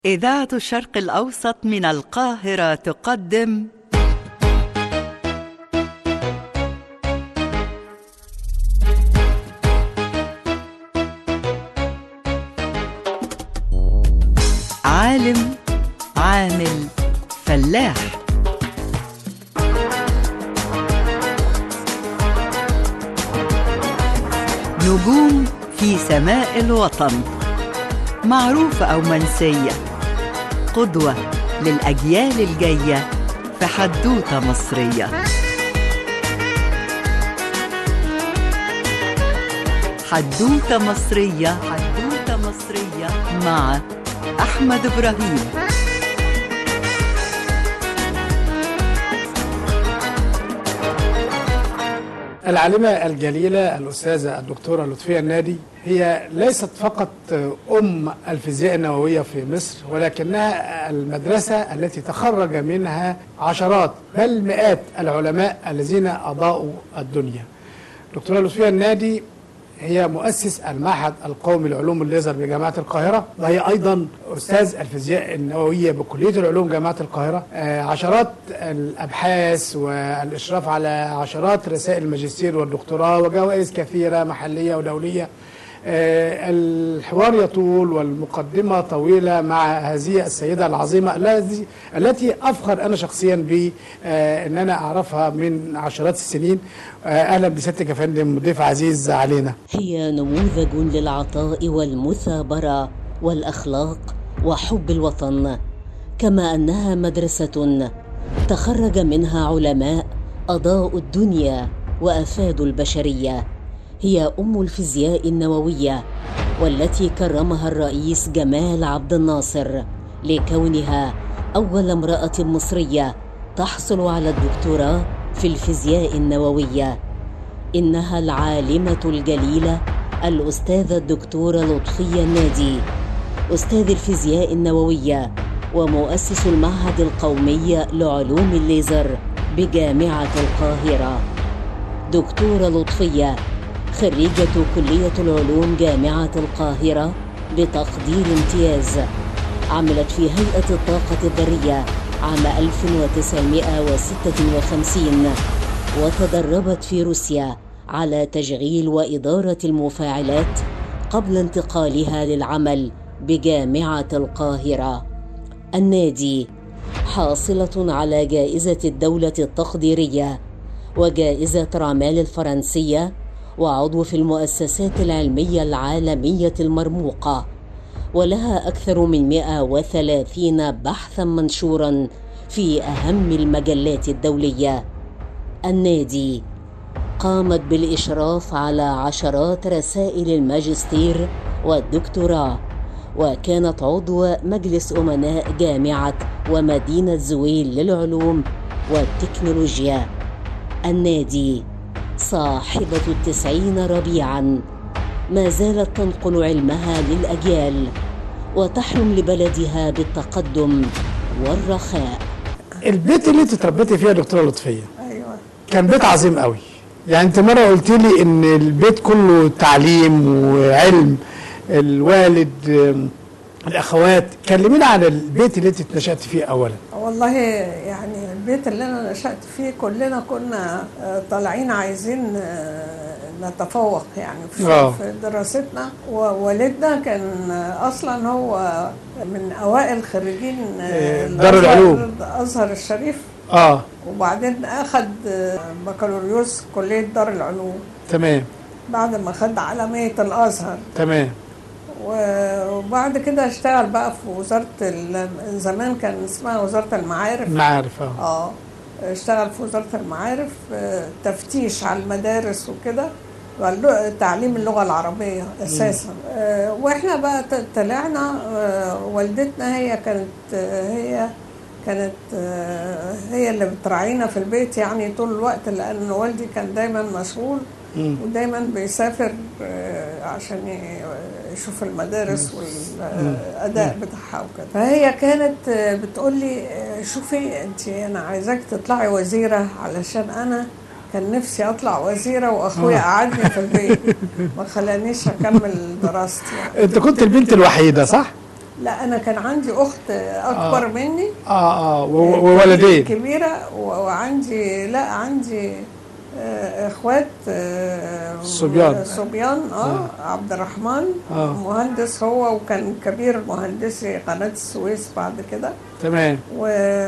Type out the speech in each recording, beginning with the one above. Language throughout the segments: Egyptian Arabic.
إذاعة الشرق الأوسط من القاهرة تقدم عالم عامل فلاح نجوم في سماء الوطن معروفة أو منسية قدوة للأجيال الجاية في حدوتة مصرية حدوتة مصرية حدوتة مصرية مع أحمد إبراهيم العالمة الجليلة الأستاذة الدكتورة لطفية النادي هي ليست فقط أم الفيزياء النووية في مصر ولكنها المدرسة التي تخرج منها عشرات بل مئات العلماء الذين أضاءوا الدنيا دكتورة لطفية النادي هي مؤسس المعهد القومي لعلوم الليزر بجامعة القاهرة وهي أيضا أستاذ الفيزياء النووية بكلية العلوم جامعة القاهرة آه، عشرات الأبحاث والإشراف على عشرات رسائل الماجستير والدكتوراه وجوائز كثيرة محلية ودولية آه، الحوار يطول والمقدمة طويلة مع هذه السيدة العظيمة الذي التي أفخر أنا شخصيا بأن أنا أعرفها من عشرات السنين آه، أهلا بسيادتك يا فندم ضيف عزيز علينا هي نموذج للعطاء والمثابرة والأخلاق وحب الوطن كما أنها مدرسة تخرج منها علماء أضاءوا الدنيا وأفادوا البشرية هي أم الفيزياء النووية والتي كرمها الرئيس جمال عبد الناصر لكونها أول امرأة مصرية تحصل على الدكتوراه في الفيزياء النووية إنها العالمة الجليلة الأستاذة الدكتورة لطفية النادي أستاذ الفيزياء النووية ومؤسس المعهد القومي لعلوم الليزر بجامعة القاهرة دكتورة لطفية خريجة كلية العلوم جامعة القاهرة بتقدير امتياز عملت في هيئة الطاقة الذرية عام 1956 وتدربت في روسيا على تشغيل وإدارة المفاعلات قبل انتقالها للعمل بجامعة القاهرة النادي حاصلة على جائزة الدولة التقديرية وجائزة رامال الفرنسية وعضو في المؤسسات العلمية العالمية المرموقة ولها أكثر من 130 بحثا منشورا في أهم المجلات الدولية النادي قامت بالإشراف على عشرات رسائل الماجستير والدكتوراه وكانت عضو مجلس أمناء جامعة ومدينة زويل للعلوم والتكنولوجيا النادي صاحبة التسعين ربيعا ما زالت تنقل علمها للأجيال وتحلم لبلدها بالتقدم والرخاء البيت اللي انت اتربيتي فيه يا دكتورة لطفية ايوه كان بيت عظيم قوي يعني انت مرة قلت لي ان البيت كله تعليم وعلم الوالد آم، الاخوات كلمينا عن البيت اللي انت اتنشأت فيه اولا والله يعني البيت اللي انا نشأت فيه كلنا كنا آه، طالعين عايزين آه، نتفوق يعني آه. في, في دراستنا ووالدنا كان آه، اصلا هو من اوائل خريجين آه، آه، دار الأزهر- العلوم. الازهر الشريف اه وبعدين اخد آه، بكالوريوس كليه دار العلوم تمام بعد ما خد علاميه الازهر تمام وبعد كده اشتغل بقى في وزاره ال- زمان كان اسمها وزاره المعارف معارف اه اه اشتغل في وزارة المعارف آه، تفتيش على المدارس وكده واللغة- تعليم اللغة العربية أساسا آه، وإحنا بقى ت- طلعنا آه، والدتنا هي كانت آه، هي كانت آه، هي اللي بتراعينا في البيت يعني طول الوقت لأن والدي كان دايما مشغول مم. ودايما بيسافر آه، عشان ي- يشوف المدارس والاداء بتاعها وكده فهي كانت آه، بتقول لي آه، شوفي انت انا عايزاك تطلعي وزيره علشان انا كان نفسي اطلع وزيره واخويا قعدني في البيت ما خلانيش اكمل دراستي يعني. انت كنت البنت الوحيدة صح؟ لا انا كان عندي اخت اكبر آه. مني اه اه و- وولدين كبيره و- وعندي لا عندي آه، اخوات آه، صبيان. صبيان اه عبد الرحمن آه. مهندس هو وكان كبير مهندسي قناه السويس بعد كده تمام و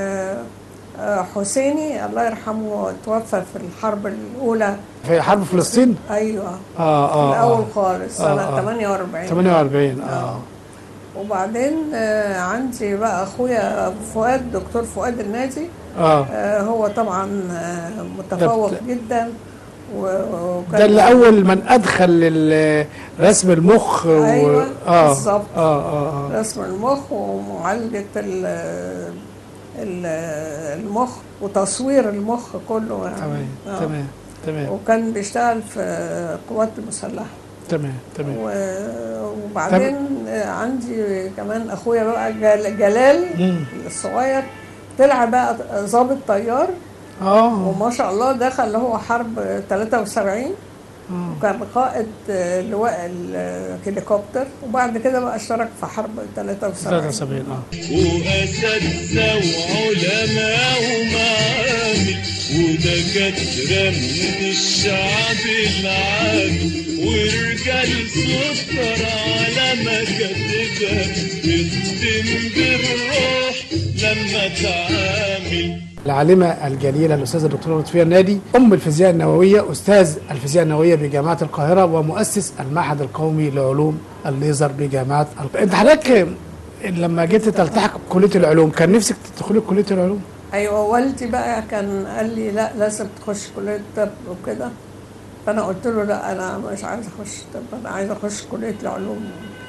آه، حسيني الله يرحمه توفى في الحرب الاولى في حرب فلسطين ايوه اه في اه الاول اه خالص آه، سنه آه. 48 48 اه وبعدين آه، عندي بقى اخويا فؤاد دكتور فؤاد النادي اه آه، هو طبعا آه، متفوق ده- جدا و- وكان ده اللي اول من ادخل ال- رسم المخ و... أيوة، اه بالظبط. اه اه اه رسم المخ ومعالجة ال- ال- المخ وتصوير المخ كله يعني تمام آه. تمام تمام وكان بيشتغل في القوات المسلحة تمام تمام و- وبعدين آه، عندي كمان اخويا بقى جل- جلال مم. الصغير طلع بقى ضابط طيار اه وما شاء الله دخل هو حرب 73 وكان قائد آه، لواء الهليكوبتر وبعد كده بقى اشترك في حرب 73 73 اه وأساتذة وعلماء ومعامل ودكاترة من الشعب العامي ورجال سكر على مكاتبها بتختم بالروح لما تعامل العالمة الجليلة الأستاذة الدكتورة لطفية النادي أم الفيزياء النووية أستاذ الفيزياء النووية بجامعة القاهرة ومؤسس المعهد القومي لعلوم الليزر بجامعة القاهرة أنت حضرتك لما جيت تلتحق بكلية العلوم كان نفسك تدخلي كلية العلوم؟ ايوه والدي بقى كان قال لي لا لازم تخش كليه طب وكده فانا قلت له لا انا مش عايز اخش طب انا عايز اخش كليه العلوم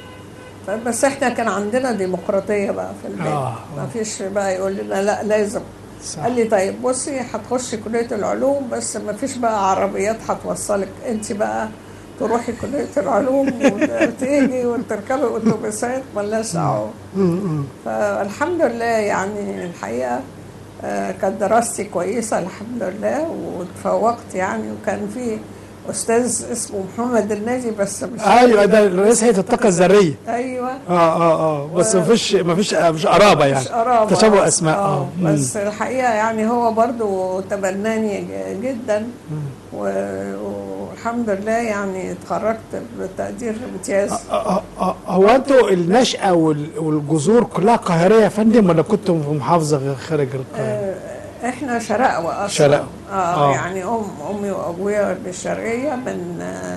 بس احنا كان عندنا ديمقراطيه بقى في البيت آه، آه. ما فيش بقى يقول لنا لا لازم صح. قال لي طيب بصي هتخشي كليه العلوم بس ما فيش بقى عربيات هتوصلك انت بقى تروحي كليه العلوم وتيجي وتركبي اتوبيسات ملناش دعوه فالحمد لله يعني الحقيقه آه، كانت دراستي كويسه الحمد لله وتفوقت يعني وكان في استاذ اسمه محمد الناجي بس مش ايوه ده رئيس هيئه الطاقه الذريه ايوه اه اه اه بس مفيش مفيش مش قرابه يعني مش قرابة تشابه اسماء اه مم. بس الحقيقه يعني هو برضو تبناني ج- جدا و- والحمد لله يعني اتخرجت بتقدير امتياز آه، آه، هو انتوا النشأة وال- والجذور كلها قاهرية يا فندم ولا كنتم في محافظة غير خارج القاهرة؟ آه، احنا شرقوة اصلا شرقوة. آه, آه. يعني ام امي وابويا بالشرقيه من آه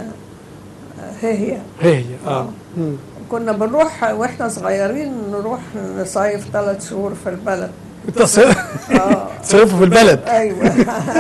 هي هي هي اه مم. كنا بنروح واحنا صغيرين نروح نصيف ثلاث شهور في البلد انت صيف- اه صيفوا في البلد ايوه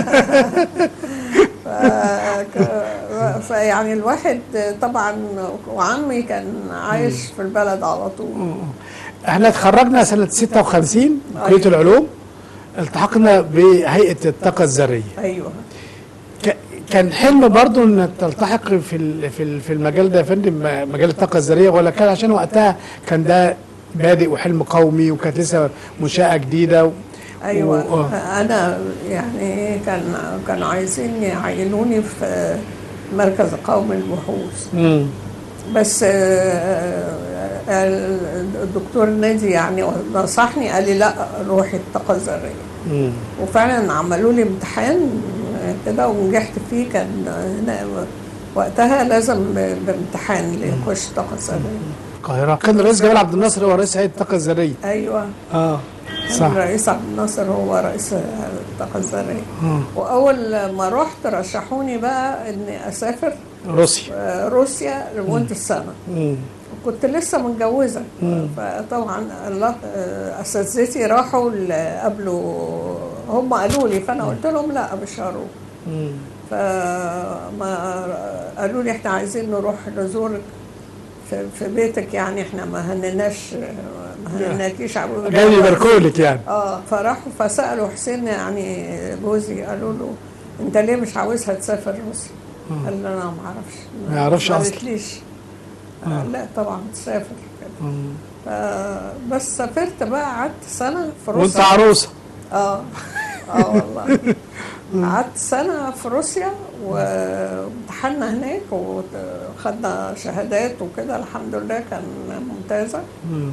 ف... ك- فيعني الواحد طبعا وعمي كان عايش في البلد على طول احنا اتخرجنا سنة 56 كلية أيوة. العلوم التحقنا بهيئة الطاقة الذرية ايوه ك- كان حلم برضو ان تلتحق في ال- في ال- في المجال ده يا فندم م- مجال الطاقة الذرية ولا كان عشان وقتها كان ده بادئ وحلم قومي وكانت لسه منشأة جديدة و... ايوه و... آه. انا يعني كان كانوا عايزين يعينوني في مركز قومي البحوث مم. بس آه، آه، الدكتور نادي يعني نصحني قال لي لا روحي الطاقه الذريه مم. وفعلا عملوا لي امتحان كده ونجحت فيه كان هنا وقتها لازم ب- بامتحان ليخش طاقه ذريه القاهرة كان الرئيس جمال عبد الناصر هو رئيس هيئة الطاقة الذرية ايوه اه كان صح الرئيس عبد الناصر هو رئيس الطاقه الذريه مم. واول ما رحت رشحوني بقى اني اسافر روسيا آه، روسيا لمده سنه مم. كنت لسه متجوزه فطبعا الله آه، اساتذتي راحوا ل- قبلوا هم قالوا لي فانا قلت لهم لا مش هروح مم. فما قالوا لي احنا عايزين نروح نزورك في, في بيتك يعني احنا ما هنناش ما هنناكيش عبود جاي يباركوا لك يعني اه فراحوا فسالوا حسين يعني جوزي قالوا له انت ليه مش عاوزها تسافر روسيا؟ قال له انا ما اعرفش ما يعرفش ما أصلاً. قالتليش آه لا طبعا تسافر كده مم. ف- بس سافرت بقى قعدت سنه في وانت روسيا عروسه اه اه والله قعدت سنة في روسيا وامتحنا هناك وخدنا شهادات وكده الحمد لله كان ممتازة مم.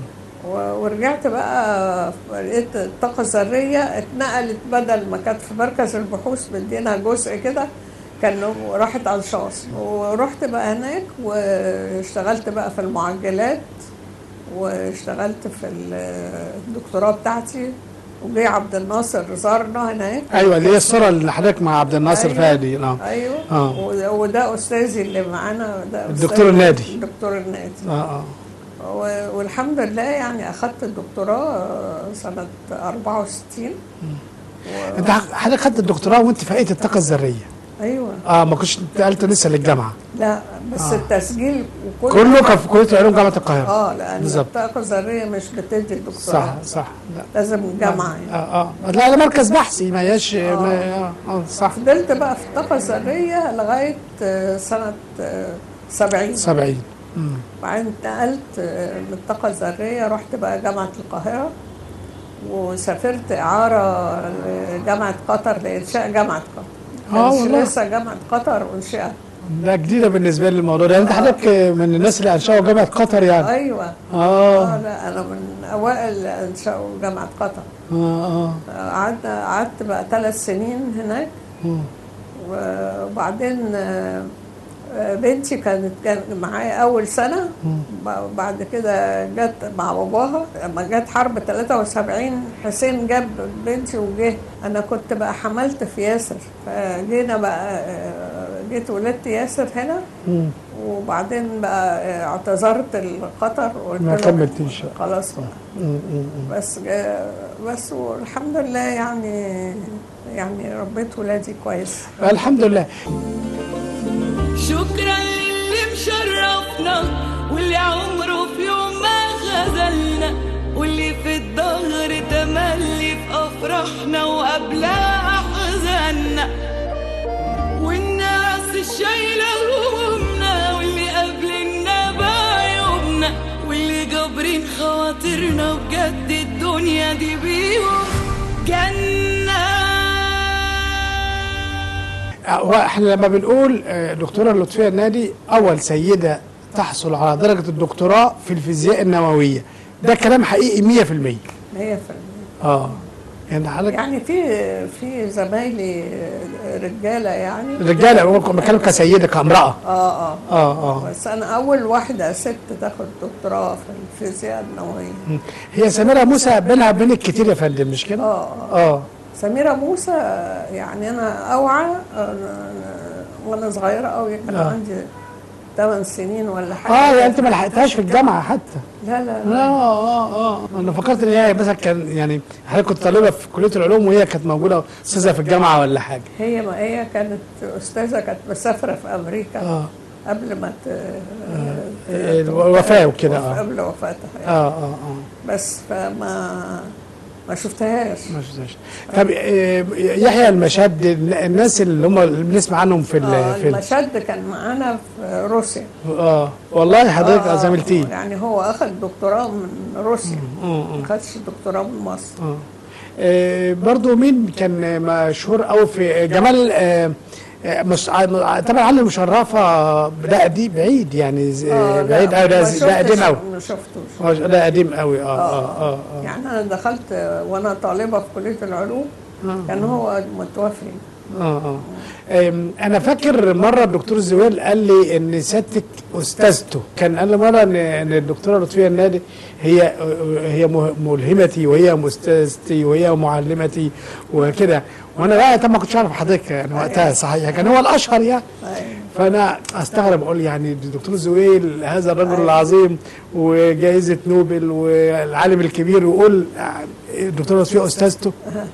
و- ورجعت بقى لقيت الطاقة الذرية اتنقلت بدل ما كانت في مركز البحوث مدينا جزء كده كان راحت أنشاص ورحت بقى هناك واشتغلت بقى في المعجلات واشتغلت في الدكتوراه بتاعتي وجي عبد الناصر زارنا هناك ايوه اللي هي الصوره اللي حضرتك مع عبد الناصر أيوة. فادي اه ايوه آه. وده- وده استاذي اللي معانا ده الدكتور أستاذ- النادي. الدكتور النادي اه اه و- والحمد لله يعني اخدت الدكتوراه سنه 64 و... انت حضرتك خدت الدكتوراه وانت في هيئه الطاقه الذريه ايوه اه ما كنتش انتقلت لسه للجامعه لا بس آه. آه. التسجيل وكل كله كان في كليه علوم جامعه القاهره اه لان بالظبط. الطاقه الذريه مش بتدي الدكتوراه صح صح لا لازم جامعه يعني اه اه لا ده مركز بحثي ما هياش ما- اه اه صح فضلت بقى في الطاقه الذريه لغايه آه، سنه آه، 70 70 بعدين انتقلت آه، من الطاقة الذرية رحت بقى جامعة القاهرة وسافرت إعارة لجامعة قطر لإنشاء جامعة قطر آه كانش والله. لسه جامعة قطر أنشئت ده جديده بالنسبه لي الموضوع ده انت حضرتك من الناس اللي انشأوا جامعه قطر يعني أيوة اه آه لا أنا من أوائل اللي أنشأوا جامعة قطر اه اه آه، قعدت قعدت بقى ثلاث سنين هناك مم. وبعدين آه، آه، بنتي كانت كان معايا اول سنه ب- بعد كده جت مع باباها لما جت حرب 73 حسين جاب بنتي وجه انا كنت بقى حملت في ياسر فجينا بقى آه، جيت ولدت ياسر هنا مم. وبعدين بقى آه، اعتذرت لقطر وقلت ما لهم كملتيش. خلاص بقى مم. مم. بس آه، بس والحمد لله يعني يعني ربيت ولادي كويس الحمد لله شكرا للي مشرفنا واللي عمره في يوم ما خذلنا واللي في الظهر تملي في افراحنا وقبلها احزاننا والناس الشايله همومنا واللي قابلنا بعيوبنا واللي جابرين خواطرنا بجد الدنيا دي بيهم جنه واحنا لما بنقول آه، دكتوره لطفيه النادي اول سيده تحصل على درجه الدكتوراه في الفيزياء النوويه ده كلام حقيقي 100% 100% اه يعني حضرتك يعني في في زمايلي رجاله يعني رجاله أنا بتكلم كسيده كامراه اه اه اه اه بس انا اول واحده ست تاخد دكتوراه في الفيزياء النوويه هي سميره موسى بينها وبينك كتير يا فندم مش كده؟ اه اه سميره موسى يعني انا اوعى آه، وانا صغيره قوي كان آه. عندي 8 سنين ولا حاجه اه يعني انت ما لحقتهاش في الجامعه حتى لا لا لا لا اه اه انا فكرت ان هي مثلا كان يعني حضرتك كنت طالبه في كليه العلوم وهي كانت موجوده استاذه في الجامعه ولا حاجه هي ما هي كانت استاذه كانت مسافره في امريكا اه قبل ما ت... آه، الوفاه وكده اه قبل وفاتها يعني. اه اه اه بس فما ما شفتهاش ما شفتهاش طب آه، يحيى المشد الناس اللي هم اللي بنسمع عنهم في ال اه في ال المشد كان معانا في روسيا اه والله حضرتك آه، زميلتيه يعني هو اخذ دكتوراه من روسيا اه ما خدش دكتوراه من مصر اه آه، برضو مين كان مشهور قوي في جمال آه، آه، مش ع- طبعا علي المشرفه ده قديم بعيد يعني ز- آه، لا، بعيد قوي ده ما ز- ده قديم شفتش- قوي ما شفتوش هو ده قديم قوي اه اه اه, آه. يعني انا دخلت وانا طالبه في كليه العلوم كان هو متوفي اه اه أم، انا فاكر مره الدكتور زويل قال لي ان سيادتك استاذته كان قال لي مره ان ان الدكتوره لطفيه النادي هي هي مه- ملهمتي وهي مستاذتي وهي معلمتي وكده وانا بقى طب ما كنتش اعرف حضرتك يعني وقتها صحيح كان هو الاشهر يعني أيوة. فانا استغرب اقول يعني الدكتور زويل هذا الرجل العظيم وجائزه نوبل والعالم الكبير ويقول الدكتوره لطفيه استاذته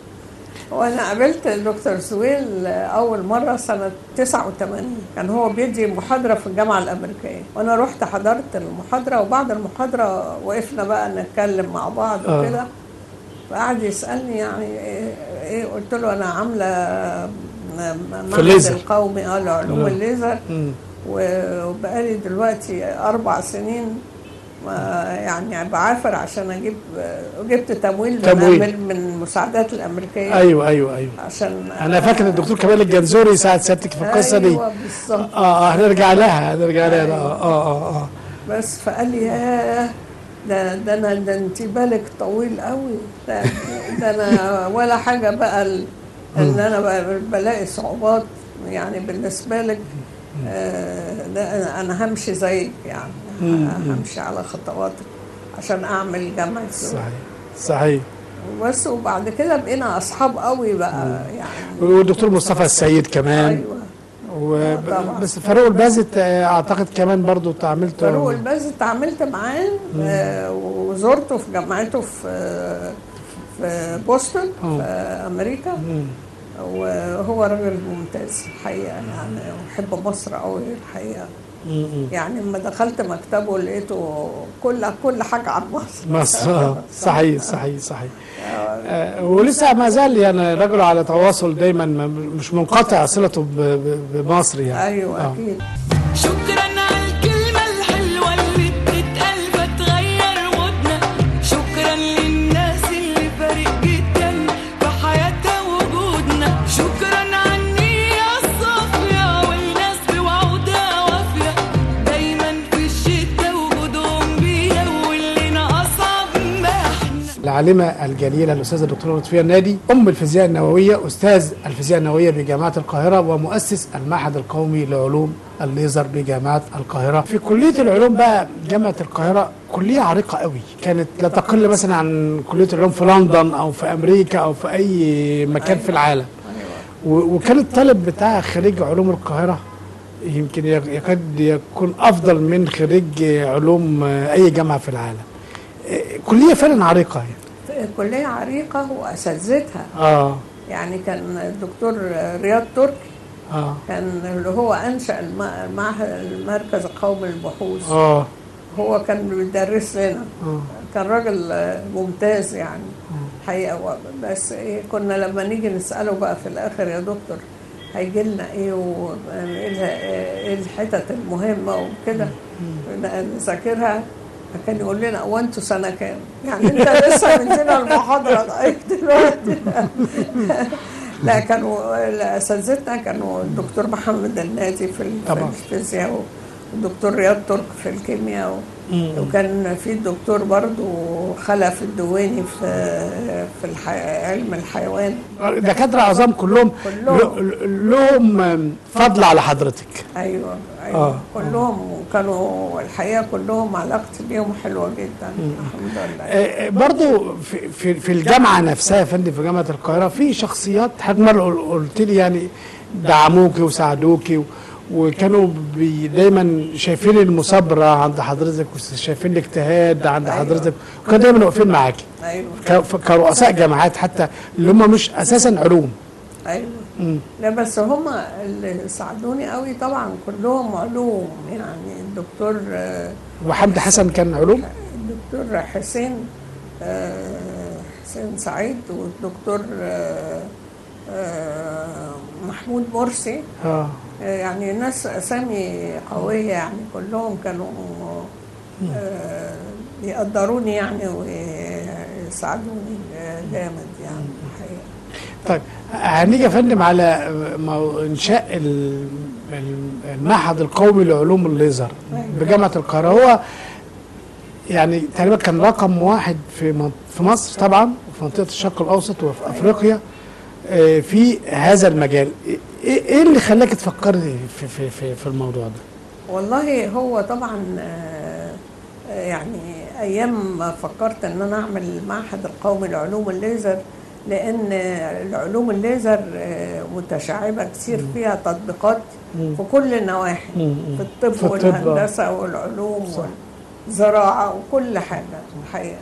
وانا قابلت الدكتور سويل اول مره سنه 89 كان هو بيدي محاضره في الجامعه الامريكيه وانا رحت حضرت المحاضره وبعد المحاضره وقفنا بقى نتكلم مع بعض آه. وكده فقعد يسالني يعني ايه, إيه قلت له انا عامله معهد الليزر. القومي اه لعلوم آه. الليزر مم. وبقالي دلوقتي اربع سنين ما يعني بعافر عشان اجيب جبت تمويل من, تمويل. من من المساعدات الامريكيه ايوه ايوه ايوه عشان انا فاكر الدكتور كمال الجنزوري ساعد سيادتك في القصه دي ايوه بالظبط اه اه هنرجع لها هنرجع لها اه اه اه, آه. بس فقال لي ياه ده ده انا ده انت بالك طويل قوي ده, ده انا ولا حاجه بقى ال- ان انا بقى بلاقي صعوبات يعني بالنسبه لك آه، ده انا انا همشي زيك يعني همشي على خطواتك عشان اعمل جامعه لغة. صحيح صحيح بس وبعد كده بقينا اصحاب قوي بقى يعني والدكتور مصطفى السيد كمان ايوه و... طبعا. بس فاروق البازت آه، اعتقد كمان برضو تعاملت فاروق الباز اتعاملت معاه آه، وزرته في جامعته في في بوسطن في امريكا وهو راجل ممتاز الحقيقه يعني وحب مصر قوي الحقيقه يعني لما دخلت مكتبه لقيته كل كل حاجه عن مصر مصر آه، صحيح صحيح صحيح آه، ولسه ما زال يعني رجل على تواصل دايما ما- مش منقطع صلته ب- ب- بمصر يعني ايوه آه. اكيد شكرا على الكلمة الحلوة اللي بتتقال فتغير مودنا شكرا للناس اللي فارق جدا في حياتها وجودنا شكرا على النية الصافية والناس بوعودها وافية دايما في الشدة وجودهم بيها واللي أصعب ما احنا العالمة الجليلة الأستاذة الدكتورة لطفية النادي أم الفيزياء النووية أستاذ الفيزياء النووية بجامعة القاهرة ومؤسس المعهد القومي لعلوم الليزر بجامعة القاهرة في كلية العلوم بقى جامعة القاهرة كلية عريقة قوي كانت لا تقل مثلا عن كلية العلوم في لندن أو في أمريكا أو في أي مكان في العالم و- وكان الطالب بتاع خريج علوم القاهرة يمكن يك- يكاد يكون أفضل من خريج علوم أي جامعة في العالم إيه، كلية فعلا عريقة يعني. كليه عريقه واساتذتها اه يعني كان الدكتور رياض تركي اه كان اللي هو انشا الم- المعهد المركز القومي للبحوث اه هو كان بيدرس لنا آه. كان راجل آه، ممتاز يعني حقيقه و- بس إيه كنا لما نيجي نساله بقى في الاخر يا دكتور هيجي لنا ايه وايه ايه الحتت المهمه وكده نذاكرها فكان يقول لنا هو انتوا سنه كام؟ يعني انت لسه مدينا المحاضره لغايه دلوقتي لا كانوا اساتذتنا كانوا الدكتور محمد النادي في ال- في طبعا. الفيزياء والدكتور رياض ترك في الكيمياء و- وكان في الدكتور برضو خلف الدواني في في الحي... علم الحيوان دكاترة عظام كلهم كلهم. ل- لهم فضل على حضرتك ايوه ايوه آه. آه. كلهم كانوا الحقيقه كلهم علاقتي بيهم حلوه جدا الحمد لله آه، برضو في, في, في الجامعة نفسها يا فندم في جامعة القاهرة في شخصيات حضرتك مرة قل- قلت لي يعني دعموكي وساعدوكي و- وكانوا بي دايما شايفين المثابرة عند حضرتك وشايفين الاجتهاد عند أيوة. حضرتك وكانوا دايما واقفين معاكي ايوه ك- كرؤساء جامعات حتى اللي هم مش اساسا علوم ايوه لا بس هم اللي ساعدوني قوي طبعا كلهم علوم يعني الدكتور آه، وحمد حسن كان علوم الدكتور حسين آه، حسين سعيد والدكتور آه، آه، محمود مرسي اه آه، يعني ناس اسامي قويه يعني كلهم كانوا آه، يقدروني يعني ويساعدوني آه، جامد يعني الحقيقه طيب هنيجي يا فندم على مو- انشاء ال- ال- المعهد القومي لعلوم الليزر بجامعه القاهره هو يعني تقريبا كان رقم واحد في من- في مصر طبعا وفي منطقه الشرق الاوسط وفي افريقيا آه، في هذا المجال ايه إيه اللي خلاك تفكري في في في, في الموضوع ده؟ والله هو طبعا آه، آه، يعني ايام ما فكرت ان انا اعمل المعهد القومي لعلوم الليزر لان العلوم الليزر آه، متشعبه كتير فيها تطبيقات في كل النواحي مم. في الطب في الطب، والهندسه والعلوم والزراعه وكل حاجه الحقيقه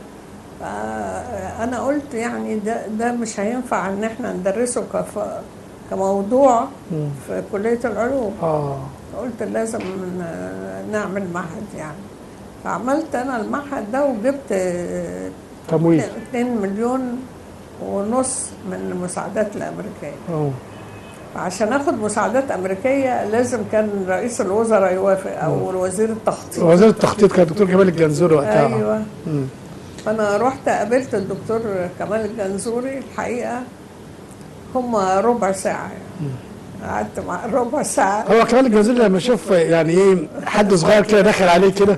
فانا قلت يعني ده ده مش هينفع ان احنا ندرسه كف كموضوع في كليه العلوم اه قلت لازم ن- نعمل معهد يعني فعملت انا المعهد ده وجبت آه، تمويل 2 مليون ونص من المساعدات الامريكيه اه فعشان اخد مساعدات امريكيه لازم كان رئيس الوزراء يوافق او وزير التخطيط وزير التخطيط كان الدكتور جمال الجنزوري وقتها آه. ايوه مم. فانا رحت قابلت الدكتور كمال الجنزوري الحقيقه هم ربع ساعه يعني قعدت مع ربع ساعه هو كمان الجوزيل لما اشوف يعني ايه حد صغير كده داخل عليه كده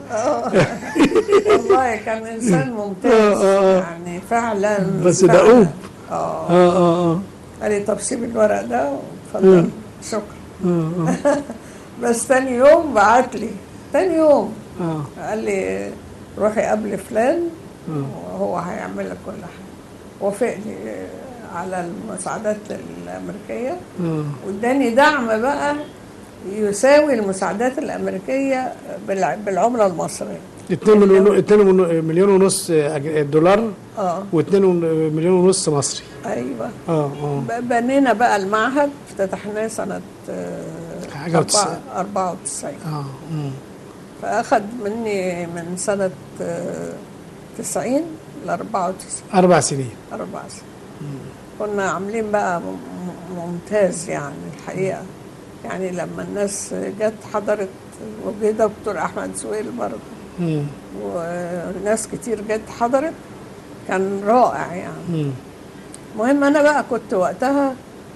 والله كان انسان ممتاز آه، آه. يعني فعلا بس فعلاً. دؤوب. اه اه اه اه قال لي طب سيب الورق ده واتفضل شكرا بس تاني يوم بعت لي تاني يوم اه قال لي روحي قبل فلان وهو هيعمل لك كل حاجه وافقني على المساعدات الامريكيه اه واداني دعم بقى يساوي المساعدات الامريكيه بالع- بالعمله المصريه 2 مليون 2 مليون ونص دولار اه و2 مليون ونص مصري ايوه اه اه ب- بنينا بقى المعهد افتتحناه سنه آه، حاجة وتسعين. 94 اه مم. فاخد مني من سنه آه، 90 ل 94 اربع سنين أربع سنين كنا عاملين بقى م- م- ممتاز يعني الحقيقة يعني لما الناس جت حضرت وجه دكتور أحمد سويل برضه مم. وناس كتير جت حضرت كان رائع يعني مم. المهم أنا بقى كنت وقتها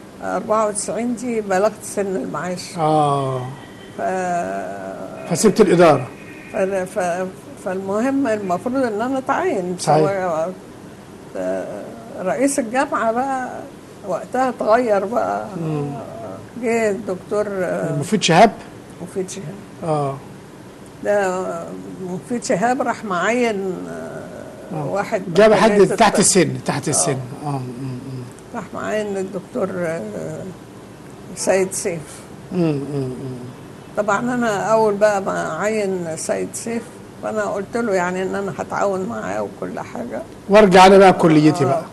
94 دي بلغت سن المعاش اه ف... فسبت الاداره ف... ف... فالمهم المفروض ان انا اتعين صحيح. سواء- آه، رئيس الجامعه بقى وقتها اتغير بقى جه الدكتور آه، مفيد شهاب مفيد شهاب اه ده مفيد شهاب راح معين آه، واحد جاب من حد كلية تحت الطب. السن تحت السن اه مم. راح معين الدكتور آه، سيد سيف مم. مم. مم. طبعا انا اول بقى ما عين سيد سيف فانا قلت له يعني ان انا هتعاون معاه وكل حاجه وارجع انا بقى كليتي بقى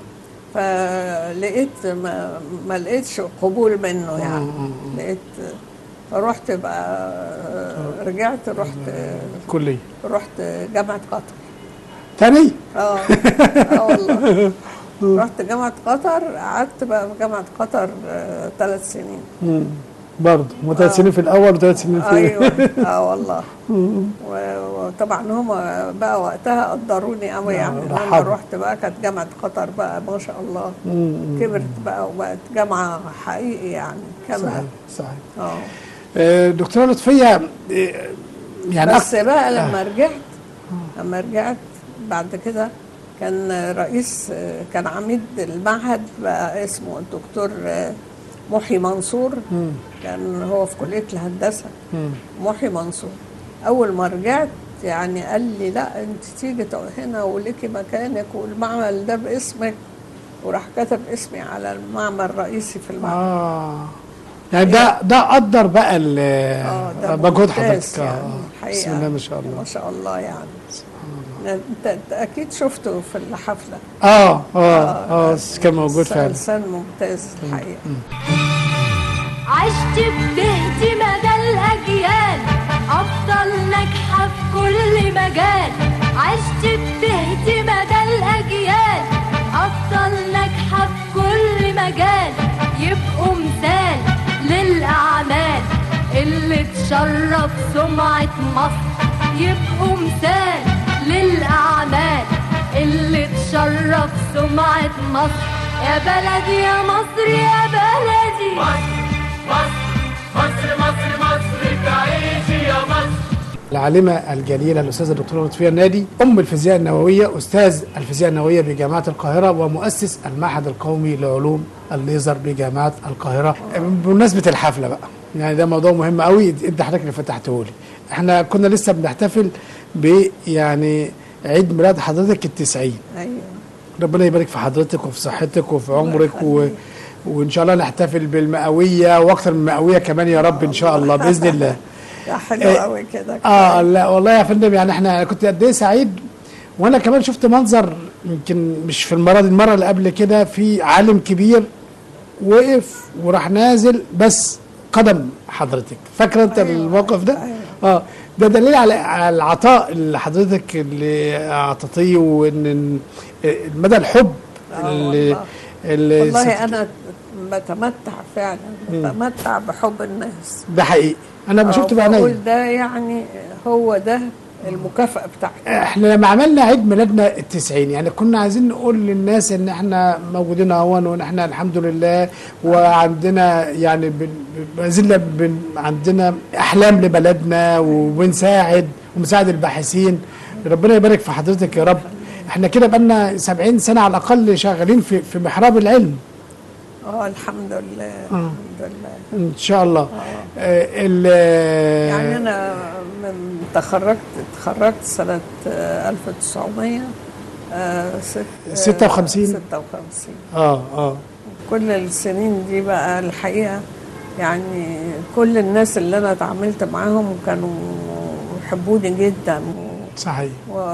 فلقيت ما, ما لقيتش قبول منه يعني لقيت فرحت بقى رجعت رحت كليه رحت جامعه قطر تاني اه اه والله رحت جامعه قطر قعدت بقى في جامعه قطر ثلاث سنين مم. برضه هم ثلاث سنين في الاول وثلاث سنين في ايوه اه والله و- وطبعا هم بقى وقتها قدروني قوي يعني ان انا رحبوا. رحت بقى كانت جامعه قطر بقى ما شاء الله كبرت بقى وبقت جامعه حقيقي يعني صحيح كمان صحيح اه آه، دكتوره لطفيه آه، يعني بس أكتر- بقى لما رجعت لما رجعت بعد كده كان رئيس كان عميد المعهد بقى اسمه الدكتور محي منصور كان هو في كلية الهندسة محي منصور أول ما رجعت يعني قال لي لا أنت تيجي تقعد هنا وليكي مكانك والمعمل ده باسمك وراح كتب اسمي على المعمل الرئيسي في المعمل اه يعني ده ده قدر بقى ال- اه ده مجهود ممتاز حضرتك يعني آه. الحقيقة بسم الله ما شاء الله ما شاء الله يعني انت أنت اكيد شفته في الحفله اه اه اه كان موجود فعلا انسان ممتاز الحقيقه عشت بدهت مدى الأجيال أفضل ناجحة في كل مجال عشت بدهت مدى الأجيال أفضل ناجحة في كل مجال يبقوا مثال للأعمال اللي تشرف سمعة مصر يبقوا مثال للأعمال اللي تشرف سمعة مصر يا بلدي يا مصر يا بلدي العالمة الجليلة الأستاذة الدكتورة لطفية النادي أم الفيزياء النووية أستاذ الفيزياء النووية بجامعة القاهرة ومؤسس المعهد القومي لعلوم الليزر بجامعة القاهرة بمناسبة الحفلة بقى يعني ده موضوع مهم قوي انت حضرتك اللي فتحته لي احنا كنا لسه بنحتفل ب يعني عيد ميلاد حضرتك التسعين ايوه ربنا يبارك في حضرتك وفي صحتك وفي عمرك و... يخليك. وان شاء الله نحتفل بالمئويه واكثر من مئويه كمان يا رب ان شاء الله باذن الله ده حلو إيه. قوي كده اه لا والله يا فندم يعني احنا أنا كنت قد ايه سعيد وانا كمان شفت منظر يمكن مش في المره دي المره اللي قبل كده في عالم كبير وقف وراح نازل بس قدم حضرتك فاكره انت أيوة، الموقف ده أيوة. اه ده دليل على على العطاء اللي حضرتك اللي اعطيتيه وان إن- مدى الحب آه اللي والله. اللي والله ست- انا بتمتع فعلا بتمتع بحب الناس ده حقيقي انا ما شفت آه، بعيني بقول ده يعني هو ده المكافاه بتاعتي احنا لما عملنا عيد ميلادنا التسعين يعني كنا عايزين نقول للناس ان احنا موجودين اهون وان احنا الحمد لله وعندنا يعني بن- ما زلنا بن عندنا احلام لبلدنا وبنساعد ومساعد الباحثين ربنا يبارك في حضرتك يا رب احنا كده بقالنا 70 سنه على الاقل شغالين في في محراب العلم اه الحمد لله الحمد لله ان شاء الله آه، ال- يعني انا من تخرجت تخرجت سنه آه، 1900 آه، ست- آه، 56. 56 اه اه كل السنين دي بقى الحقيقه يعني كل الناس اللي انا اتعاملت معاهم كانوا يحبوني جدا صحيح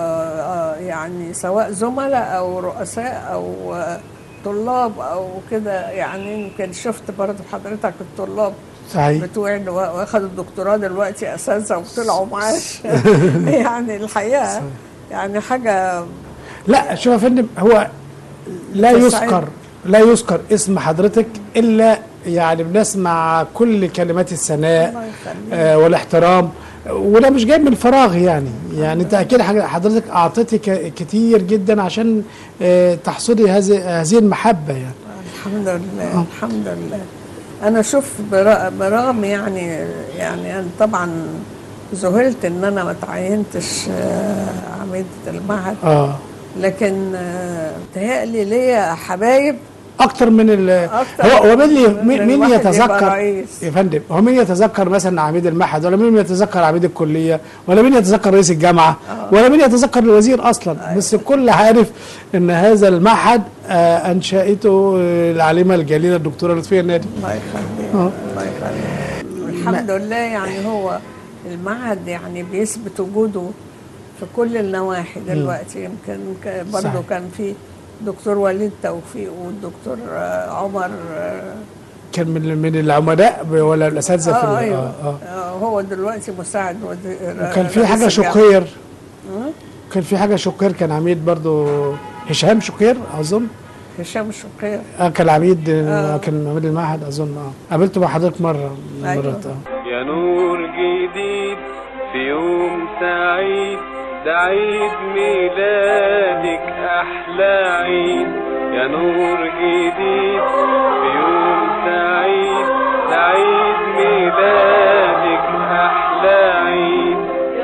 ويعني سواء زملاء او رؤساء او آه، طلاب او كده يعني يمكن شفت برضه حضرتك الطلاب صحيح بتوع اللي وا- واخدوا الدكتوراه دلوقتي اساتذه وطلعوا معاش يعني الحقيقه يعني حاجه لا شوف يا فندم هو لا تسعد. يذكر لا يذكر اسم حضرتك الا يعني بنسمع كل كلمات الثناء الله يخليك. آه والاحترام وده مش جاي من الفراغ يعني يعني انت اكيد حاجة- حضرتك اعطيتي ك- كتير جدا عشان آه تحصدي هذه هذه المحبه يعني الحمد لله الحمد لله انا شوف برا- برغم يعني يعني انا طبعا ذهلت ان انا ما تعينتش آه، عميده المعهد اه لكن آه، متهيألي ليا حبايب اكتر من ال أكتر هو هو مين من ي- مين مين الواحد يبقى يتذكر رئيس. يا فندم هو مين يتذكر مثلا عميد المعهد ولا مين يتذكر عميد الكليه ولا مين يتذكر رئيس الجامعه ولا مين يتذكر الوزير اصلا بس الكل عارف ان هذا المعهد آه انشأته آه، العالمه الجليله الدكتوره لطفيه النادي الله يخليك الله يخليك الحمد لله يعني هو المعهد يعني بيثبت وجوده في كل النواحي دلوقتي يمكن ك- برضه صحيح. كان في دكتور وليد توفيق والدكتور آه، عمر آه، كان من من العملاء ولا الاساتذه في اه ال- ايوه آه آه. آه، هو دلوقتي مساعد وزير وكان في رئيس حاجه الجامعة. شقير كان في حاجه شقير كان عميد برضو هشام شقير اظن هشام شقير اه كان عميد آه. كان عميد المعهد اظن اه قابلته مع حضرتك مره من أيوة. المرات اه يا نور جديد في يوم سعيد ده عيد ميلادك أحلى عيد يا نور جديد في يوم سعيد ده عيد ميلادك أحلى عيد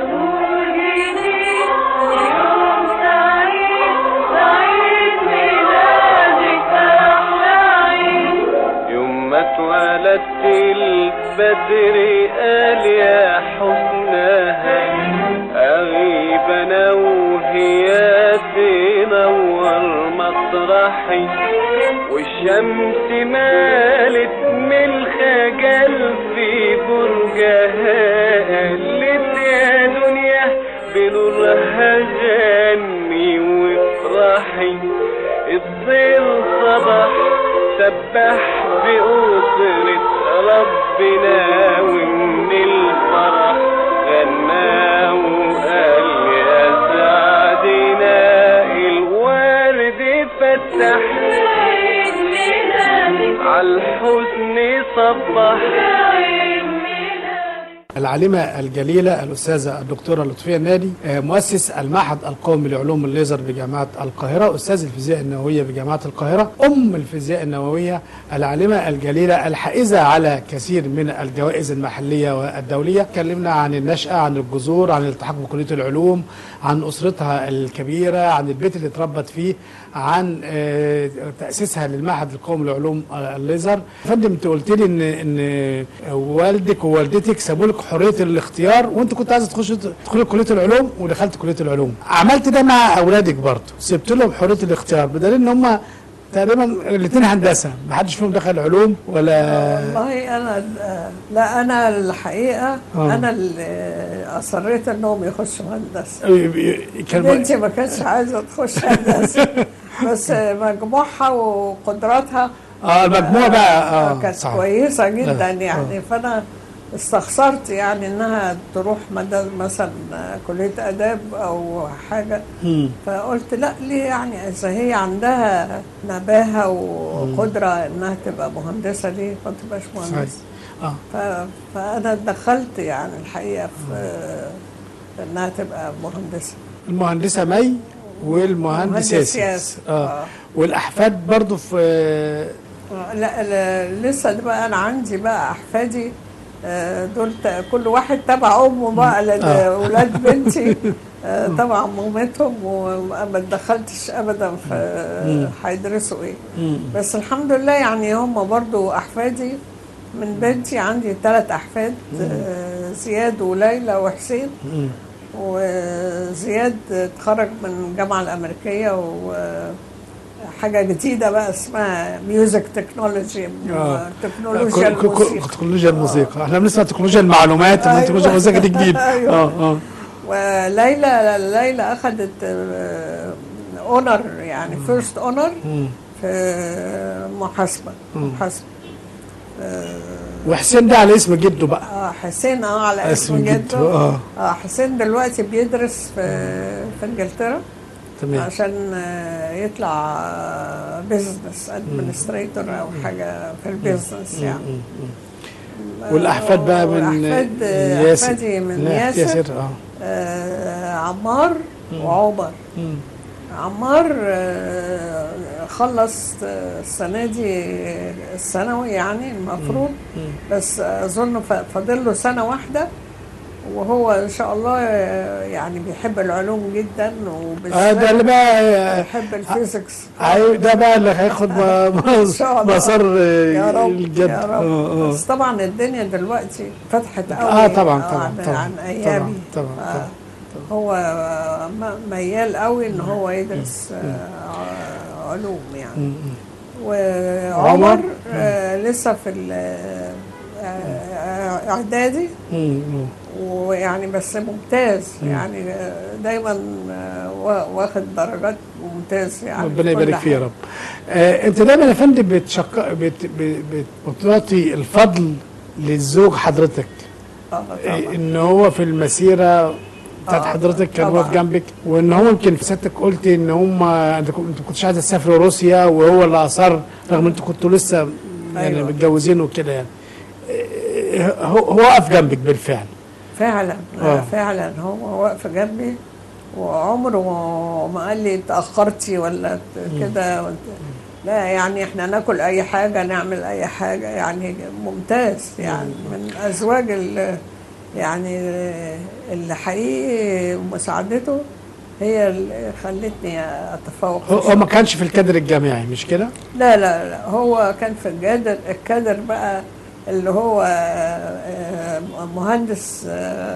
يوم ما اتولدت البدر قال يا حسنها أغيب أنا وهي تنور مطرحي والشمس مالت من الخجل في برجها قالت يا دنيا بنورها غني وافرحي الطير صبح سبح بأسرة ربنا ومن الفرح غنى وقال يا سعدنا الورد فتح عالحزن صبح العالمة الجليلة الأستاذة الدكتورة لطفية النادي آه، مؤسس المعهد القومي لعلوم الليزر بجامعة القاهرة أستاذ الفيزياء النووية بجامعة القاهرة أم الفيزياء النووية العالمة الجليلة الحائزة على كثير من الجوائز المحلية والدولية تكلمنا عن النشأة عن الجذور عن الالتحاق بكلية العلوم عن أسرتها الكبيرة عن البيت اللي اتربت فيه عن آه، تأسيسها للمعهد القومي لعلوم آه، الليزر فندم انت قلت لي ان ان والدك ووالدتك سابوا لك حريه الاختيار وانت كنت عايز تخش تدخلي كليه العلوم ودخلت كليه العلوم عملت ده مع اولادك برضه سبت لهم حريه الاختيار بدليل ان هم تقريبا الاثنين هندسه ما حدش فيهم دخل علوم ولا والله انا لا انا الحقيقه آه. انا اللي اصريت انهم يخشوا هندسه كان بنتي ما كانتش عايزه تخش هندسه بس مجموعها وقدراتها اه المجموع بقى اه كانت صح. كويسه جدا آه، يعني فانا استخسرت يعني انها تروح مدى مثلا كليه اداب او حاجه مم. فقلت لا ليه يعني اذا هي عندها نباهه وقدره انها تبقى مهندسه ليه ما تبقاش صحيح مهندسه اه ف... فانا دخلت يعني الحقيقه في انها تبقى مهندسه المهندسه مي والمهندس مهندس ياسر ياسر. اه آه. والاحفاد برضو في آه، لا, لا لسه ده بقى انا عندي بقى احفادي آه، دول ت- كل واحد تبع امه بقى لان آه. اولاد بنتي آه، تبع مامتهم وما اتدخلتش ابدا في هيدرسوا ايه بس الحمد لله يعني هم برضو احفادي من بنتي عندي ثلاث احفاد آه، زياد وليلى وحسين وزياد اتخرج من الجامعه الامريكيه وحاجه جديده بقى اسمها ميوزك تكنولوجي آه. تكنولوجيا ك- ك- ك- الموسيقى تكنولوجيا الموسيقى احنا بنسمع تكنولوجيا المعلومات انما أيوة. تكنولوجيا الموسيقى دي جديد أيوة. اه اه وليلى ليلى اخذت اونر يعني فيرست اونر في محاسبه محاسبه وحسين ده على اسم جده بقى اه حسين اه على اسم اسم جده، جده آه. اه حسين دلوقتي بيدرس في في انجلترا تمام عشان آه، يطلع بزنس ادمنستريتور او حاجه في البيزنس يعني والاحفاد بقى من والأحفاد- ياسر أحفادي من لا، ياسر. اه آه، عمار وعمر عمار آه، خلص آه، السنة دي الثانوي يعني المفروض بس أظن ف- فاضل له سنة واحدة وهو إن شاء الله آه، يعني بيحب العلوم جدا آه ده اللي وبالذات بقى بيحب الفيزيكس ايوه ده بقى اللي هياخد م- إن شاء الله. مسار يا رب الجد يا رب اه اه بس طبعا الدنيا دلوقتي فتحت قوي اه طبعا آه، طبعا عن, طبعا عن ايامي طبعا آه. طبعا هو م- ميال قوي ان هو يدرس آه، علوم يعني وعمر عمر؟ آه، لسه في ال- آه، اعدادي مم، مم. ويعني بس ممتاز يعني آه، دايما آه، وا- واخد درجات ممتاز يعني ربنا في كل يبارك فيه يا حاجة. رب آه انت دايما يا فندم بتشق... بت... بت... بت... بتعطي الفضل للزوج حضرتك اه آه طبعا ان هو في المسيره بتاعت آه، حضرتك كان طبعاً. واقف جنبك وان هو يمكن في سيادتك قلت ان هم انت كنت- انت كنتش عايزه تسافروا روسيا وهو اللي اصر رغم ان انتوا كنتوا لسه يعني أيوة. متجوزين وكده يعني آه، هو هو وقف جنبك بالفعل فعلا آه. آه. فعلا هو واقف جنبي وعمره ما قال لي اتاخرتي ولا ت- كده وانت- لا يعني احنا ناكل اي حاجه نعمل اي حاجه يعني ممتاز يعني من ازواج ال- يعني اللي حقيقي مساعدته هي اللي خلتني اتفوق في هو, هو الشغل. ما كانش في الكادر الجامعي مش كده؟ لا لا لا هو كان في الكادر الكادر بقى اللي هو آه، مهندس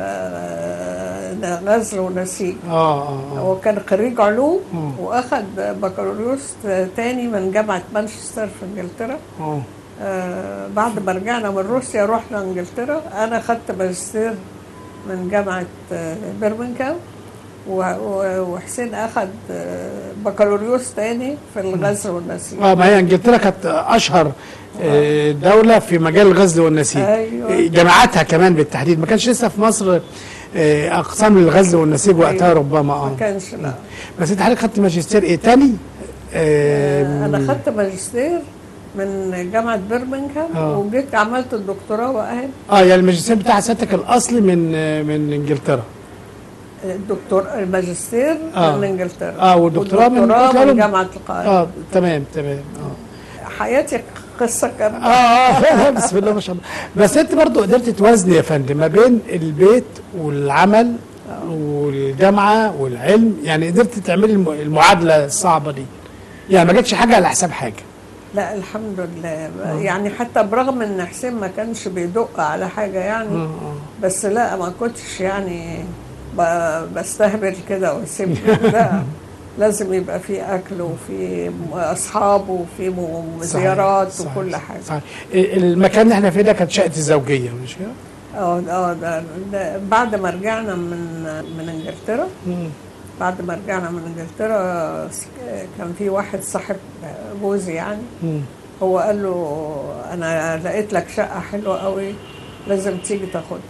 آه، غزل ونسيج اه اه اه هو كان خريج علوم مم. واخد بكالوريوس تاني من جامعه مانشستر في انجلترا اه آه، بعد ما رجعنا من روسيا رحنا انجلترا انا خدت ماجستير من جامعه آه، برمنغهام و- و- وحسين اخد آه، بكالوريوس تاني في الغزل والنسيج اه ما هي انجلترا كانت اشهر آه، دولة في مجال الغزل والنسيج أيوة. آه، جامعاتها كمان بالتحديد ما كانش لسه في مصر آه، اقسام للغزل والنسيج وقتها أيوة. ربما ما اه كانش لا بس انت حضرتك خدت ماجستير ايه تاني؟ آه، انا خدت ماجستير من جامعه برمنغهام آه. وجيت عملت الدكتوراه واهل اه يعني الماجستير بتاع سيادتك الاصلي من آه، من انجلترا الدكتور الماجستير آه. من انجلترا آه، والدكتوراه من- والدكتوراه قلت لهم- من جامعه القاهره اه تمام تمام اه حياتي قصه كامله اه اه بسم الله ما شاء الله بس انت برضو قدرت توازني يا فندم ما بين البيت والعمل والجامعه والعلم يعني قدرت تعملي الم- المعادله الصعبه دي يعني ما جاتش حاجه على حساب حاجه لا الحمد لله يعني حتى برغم ان حسين ما كانش بيدق على حاجه يعني بس لا ما كنتش يعني ب- بستهبل كده واسيب لا لازم يبقى في اكل وفي اصحاب وفي م- صحيح، زيارات صحيح، وكل حاجه صحيح. المكان اللي احنا فيه ده كانت شقه الزوجيه مش كده؟ اه اه ده, ده بعد ما رجعنا من من انجلترا مم. بعد ما رجعنا من انجلترا س- كان في واحد صاحب جوزي يعني مم. هو قال له انا لقيت لك شقه حلوه قوي لازم تيجي تاخدها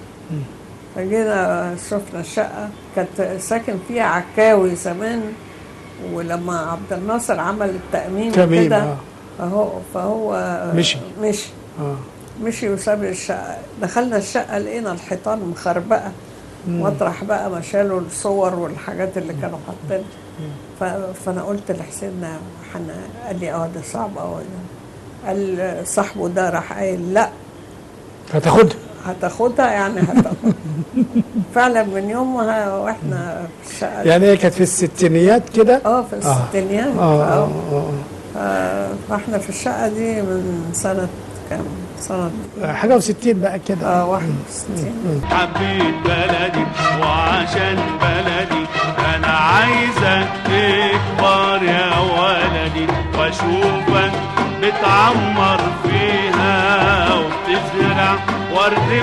فجينا شفنا الشقه كانت ساكن فيها عكاوي زمان ولما عبد الناصر عمل التامين تأمين، كده آه. فهو فهو مشي. مشي اه مشي وساب الشقه دخلنا الشقه لقينا الحيطان مخربقه مطرح بقى ما شالوا الصور والحاجات اللي كانوا حاطينها ف- فانا قلت لحسين حنا قال لي اه ده صعب قوي قال صاحبه ده راح قايل لا هتاخدها هتاخدها يعني هتاخدها فعلا من يومها واحنا في الشقه يعني هي كانت في الستينيات كده اه في الستينيات اه اه اه اه ف- فاحنا في الشقه دي من سنه كام سنه آه. حاجه وستين بقى كده اه 61 حبيت بلدي وعشان بلدي انا عايزك تكبر يا ولدي واشوفك بتعمر فيها وبتزرع ورد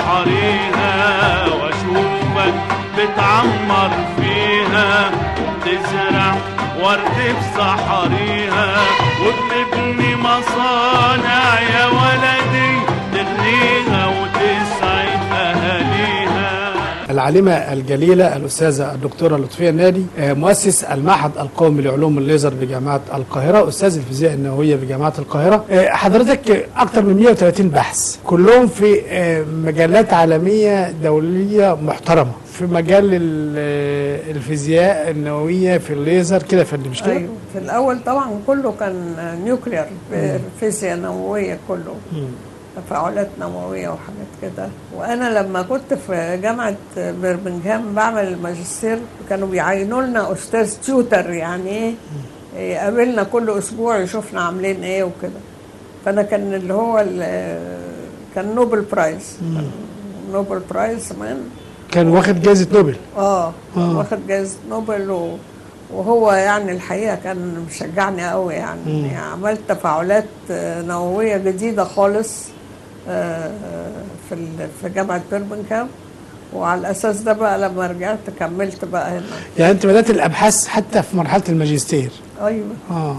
بصحريها واشوفك بتعمر فيها وبتزرع ورد بصحريها وبتبني مصانع يا ولدي تغنيها وتسعد اهاليها العالمة الجليلة الأستاذة الدكتورة لطفية النادي آه، مؤسس المعهد القومي لعلوم الليزر بجامعة القاهرة أستاذ الفيزياء النووية بجامعة القاهرة آه، حضرتك أكثر من 130 بحث كلهم في آه، مجلات عالمية دولية محترمة في مجال ال- آه، الفيزياء النووية في الليزر كده يا فندم مش كده؟ ايوه في الاول طبعا كله كان نيوكلير فيزياء نوويه كله تفاعلات نوويه وحاجات كده وانا لما كنت في جامعه برمنجهام بعمل الماجستير كانوا بيعينوا لنا استاذ تيوتر يعني ايه يقابلنا كل اسبوع يشوفنا عاملين ايه وكده فانا كان اللي هو ال- كان نوبل برايز كان نوبل برايز كمان كان واخد جائزة نوبل اه آه. واخد جائزة نوبل و... وهو يعني الحقيقة كان مشجعني قوي يعني, يعني عملت تفاعلات آه، نووية جديدة خالص آه، في ال- في جامعة برمنغهام وعلى الأساس ده بقى لما رجعت كملت بقى هنا يعني أنت بدأت الأبحاث حتى في مرحلة الماجستير أيوه آه.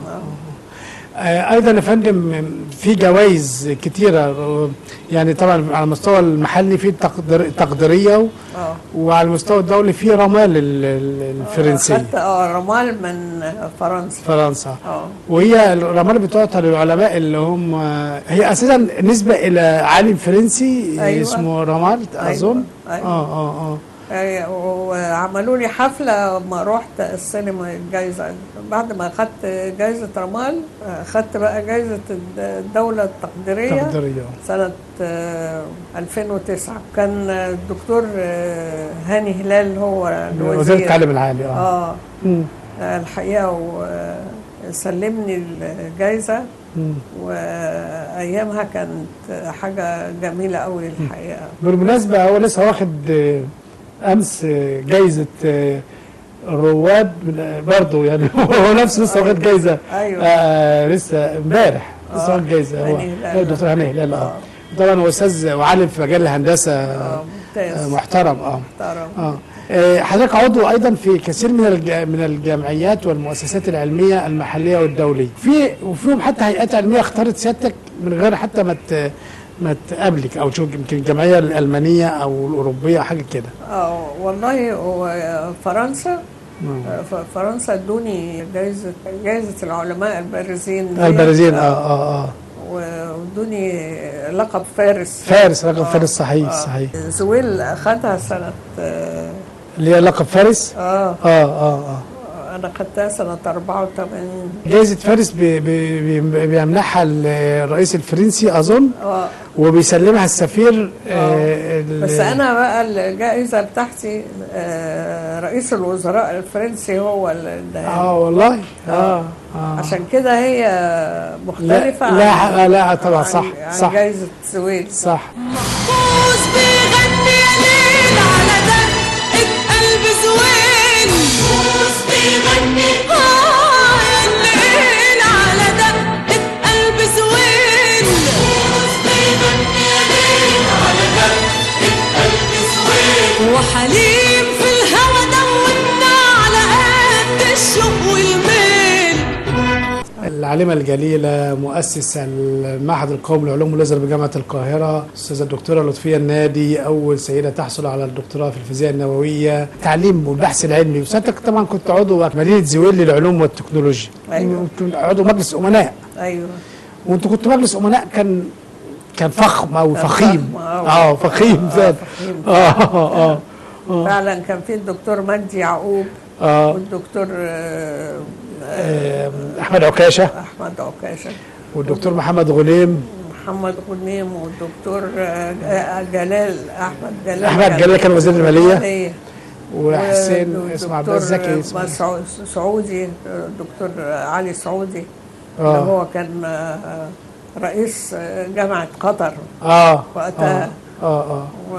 آه، ايضا يا فندم في جوائز كتيره آه، يعني طبعا على المستوى المحلي في تقدر تقديريه و- اه وعلى المستوى الدولي في رمال ال- ال- الفرنسيه خدت اه رمال من فرنسا فرنسا اه وهي الرمال بتعطى للعلماء اللي هم هي اساسا نسبه الى عالم فرنسي أيوة. اسمه رمال أيوة. اظن أيوة. اه اه اه أي- وعملوا لي حفلة ما رحت السينما الجايزة بعد ما أخدت جايزة رمال أخدت بقى جايزة الدولة التقديرية تقديريه سنة آه، 2009 كان الدكتور آه، هاني هلال هو وزير الوزير التعليم العالي اه اه مم. الحقيقة وسلمني الجايزة مم. وأيامها كانت حاجة جميلة قوي الحقيقة بالمناسبة هو لسه واخد آه، أمس آه، جايزة آه، الرواد من- برضه يعني هو نفسه لسه واخد جايزة أيوة. آه لسه امبارح لسه آه، واخد جايزة هو هاني هلال. هو الدكتور هاني هلال اه آه. طبعا هو أستاذ وعالم في مجال الهندسة آه، آه ممتاز محترم اه محترم اه آه، حضرتك عضو ايضا في كثير من الج- من الجمعيات والمؤسسات العلميه المحليه والدوليه في وفيهم حتى هيئات علميه اختارت سيادتك من غير حتى ما ت- ما تقابلك او تشوف يمكن الجمعيه الالمانيه او الاوروبيه حاجه كده اه والله هو فرنسا ف- فرنسا ادوني جايزة جايزة العلماء البارزين دي. البرازيل اه اه اه وادوني لقب فارس فارس لقب آه، فارس صحيح آه. صحيح زويل اخدها سنة اه اللي هي لقب فارس آه، اه اه اه انا خدتها سنة 84 جائزة فارس بي- بي- بي- بيمنحها الرئيس الفرنسي أظن اه وبيسلمها السفير آه ال- بس انا بقى الجائزة بتاعتي آه، رئيس الوزراء الفرنسي هو اللي اداها اه والله اه اه عشان كده هي مختلفة لا عن- لا, لا طبعا صح عن, عن صح جايزة زويل صح محفوظ بيغني يا ليل على دقة قلب زوين محفوظ بيغني آه يا الليل على دقة قلب زوين محفوظ بيغني يا ليل على دقة قلب زوين وحليم في الهوى دوتنا على قد الشوق والميل العالمة الجليلة مؤسس المعهد القومي لعلوم الليزر بجامعة القاهرة أستاذة الدكتورة لطفية النادي أول سيدة تحصل على الدكتوراه في الفيزياء النووية تعليم والبحث العلمي وسيادتك طبعا كنت عضو مدينة زويل للعلوم والتكنولوجيا أيوة. كنت عضو مجلس أمناء ايوه وانت كنت مجلس أمناء كان كان فخم أو كان فخيم فخم أوي. اه فخيم آه، فعلا فخيم. اه اه آه. فعلا كان في الدكتور مجدي يعقوب اه والدكتور آه، آه، احمد عكاشه احمد عكاشه والدكتور محمد غليم محمد غنيم والدكتور آه، آه، جلال احمد جلال احمد جلال كان وزير الماليه المالية. وحسين والدكتور اسمه عبد الزكي اسمه مسعود- سعودي الدكتور علي سعودي آه. اللي هو كان آه، رئيس آه، جامعة قطر اه وقتها. اه اه و...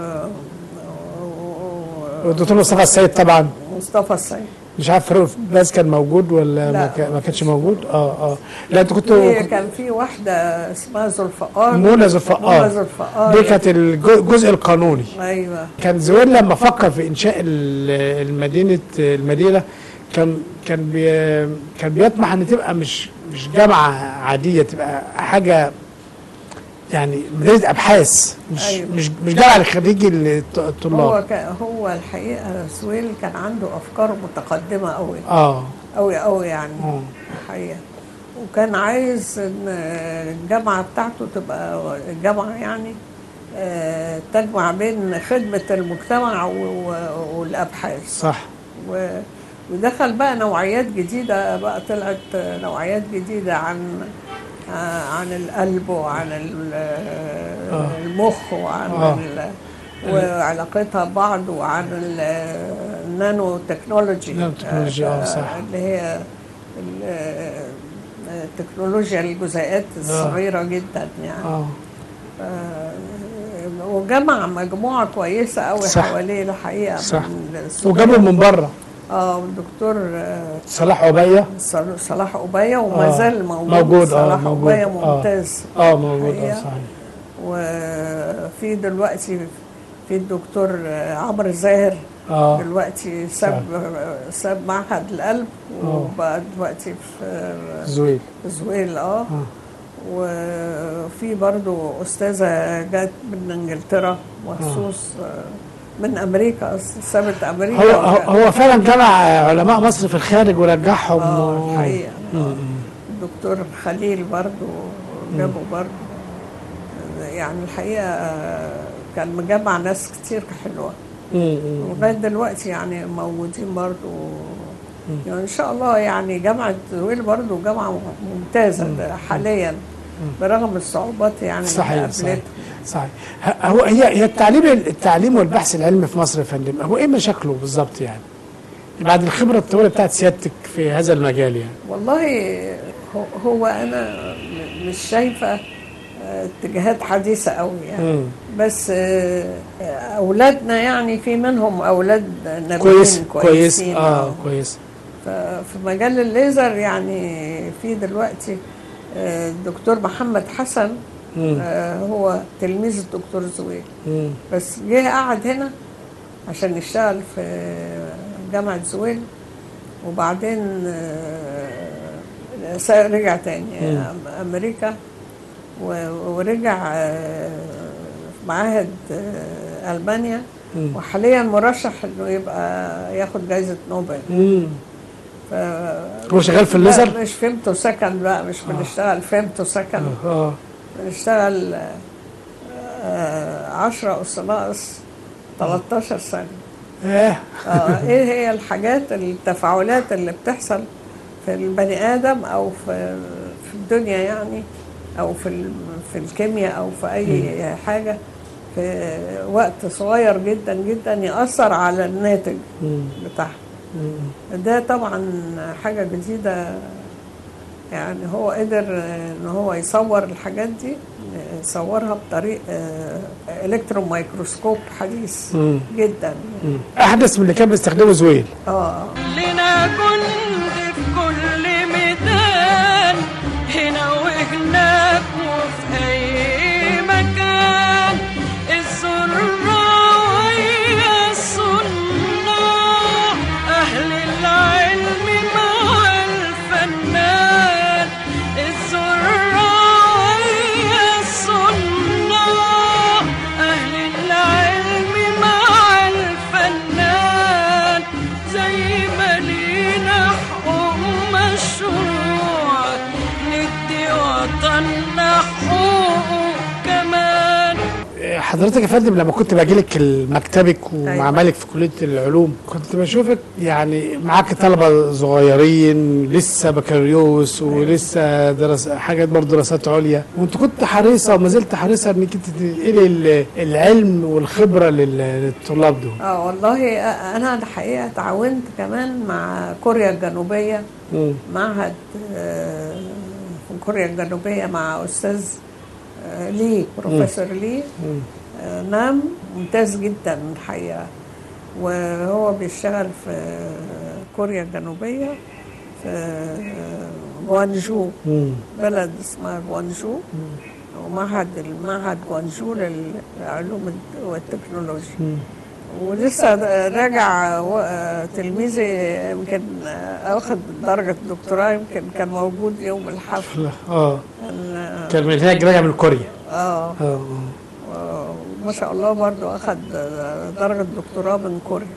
و- والدكتور مصطفى السيد طبعا ومصطفى السيد مش عارف فاروق باز كان موجود ولا ما, لا. كان ما كانش موجود اه اه لا انت كنت في كان في واحدة اسمها ذوالفقار منى ذوالفقار. منى ذوالفقار دي كانت الجو- الجزء القانوني ايوه كان زويل لما فكر في انشاء ال- المدينه المدينه كان كان بي كان بيطمح ان تبقى مش مش جامعه عاديه تبقى حاجه يعني مدينه ابحاث مش أيوة. مش مش جامعه لخريجي الط- هو الطلاب ك... هو الحقيقة سويل كان عنده أفكار متقدمة أوي اه أوي أوي يعني آه. الحقيقة وكان عايز إن الجامعة بتاعته تبقى الجامعة يعني آه، تجمع بين خدمة المجتمع و- و- والأبحاث صح و- ودخل بقى نوعيات جديدة بقى طلعت نوعيات جديدة عن آه، عن القلب وعن ال- آه. المخ وعن آه. ال- وعلاقتها ببعض وعن ال- النانو تكنولوجي نانو تكنولوجي، آه، صح. اللي هي ال- تكنولوجيا الجزيئات الصغيرة جدا يعني اه آه، وجمع مجموعة كويسة قوي صح. حواليه الحقيقة صح. من السودان. وجابوا من بره اه والدكتور آه، صلاح عبيه صل- صلاح أبية وما آه. زال موجود موجود، آه، صلاح موجود، أبية آه. ممتاز اه موجود اه الحقيقة. صحيح وفي دلوقتي في الدكتور آه، عمرو زاهر اه دلوقتي ساب ساب معهد القلب وبقى دلوقتي في زويل زويل اه وفي برضو أستاذة جت من إنجلترا مخصوص آه، من أمريكا أصل سابت أمريكا هو هو- وجا- هو فعلا جمع علماء مصر في الخارج ورجعهم اه و- الحقيقة آه. الدكتور خليل برضو جابه برضو يعني الحقيقة آه، كان مجمع ناس كتير حلوة مم، مم. لغاية دلوقتي يعني موجودين برضو يعني إن شاء الله يعني جامعة زويل برضو جامعة ممتازة حاليا برغم الصعوبات يعني اللي صحيح قابلتهم. صحيح صحيح ه- هو هي هي التعليم التعليم والبحث العلمي في مصر يا فندم هو ايه مشاكله بالظبط يعني؟ بعد الخبره الطويله بتاعت سيادتك في هذا المجال يعني والله هو, هو انا م- مش شايفه آه، اتجاهات حديثه قوي يعني مم. بس آه، اولادنا يعني في منهم اولاد نابغين كويس كويس كويسين اه كويس ففي مجال الليزر يعني في دلوقتي آه، الدكتور محمد حسن مم. آه، هو تلميذ الدكتور زويل مم. بس جه قعد هنا عشان يشتغل في جامعة زويل وبعدين آه، س- رجع تاني مم. أم- أمريكا و- ورجع آه، في معاهد آه، ألمانيا مم. وحاليا مرشح انه يبقى ياخد جائزة نوبل مم. ف... هو شغال في لا، الليزر؟ مش فيمتو سكند بقى مش بنشتغل فيمتو سكند اه بنشتغل آه، عشرة أس ناقص 13 سنة ايه آه، ايه هي الحاجات التفاعلات اللي بتحصل في البني ادم او في في الدنيا يعني او في ال- في الكيمياء او في اي حاجه في وقت صغير جدا جدا ياثر على الناتج مم. بتاعها مم. ده طبعا حاجه جديده يعني هو قدر ان هو يصور الحاجات دي يصورها بطريق آه، الكترون مايكروسكوب حديث مم. جدا مم. احدث من اللي كان بيستخدمه زويل اه لنا جند في كل ميدان هنا وهناك وفي أي مكان الزراعة ويا الصناع أهل العلم مع الفنان الزراعة ويا الصناع أهل العلم مع الفنان زي ما لينا حضرتك يا فندم لما كنت باجي لك مكتبك أيوة. ومعملك في كليه العلوم كنت بشوفك يعني معاك طلبه صغيرين لسه بكالوريوس ولسه درس حاجات برضه دراسات عليا وانت كنت حريصه وما زلت حريصه انك انت تنقلي ال- العلم والخبره لل- للطلاب دول اه والله آه، انا الحقيقه تعاونت كمان مع كوريا الجنوبيه مم. معهد آه، في كوريا الجنوبيه مع استاذ آه، لي بروفيسور لي آه، نعم ممتاز جدا الحقيقه وهو بيشتغل في كوريا الجنوبيه في آه، جوانجو مم. بلد اسمها جوانجو ومعهد المعهد جوانجو للعلوم والتكنولوجيا ولسه راجع و- تلميذي يمكن اخد درجه دكتوراه يمكن كان موجود يوم الحفل لا، اه كان كان من هناك راجع من كوريا اه اه آه، ما شاء الله برضو اخد درجه دكتوراه من كوريا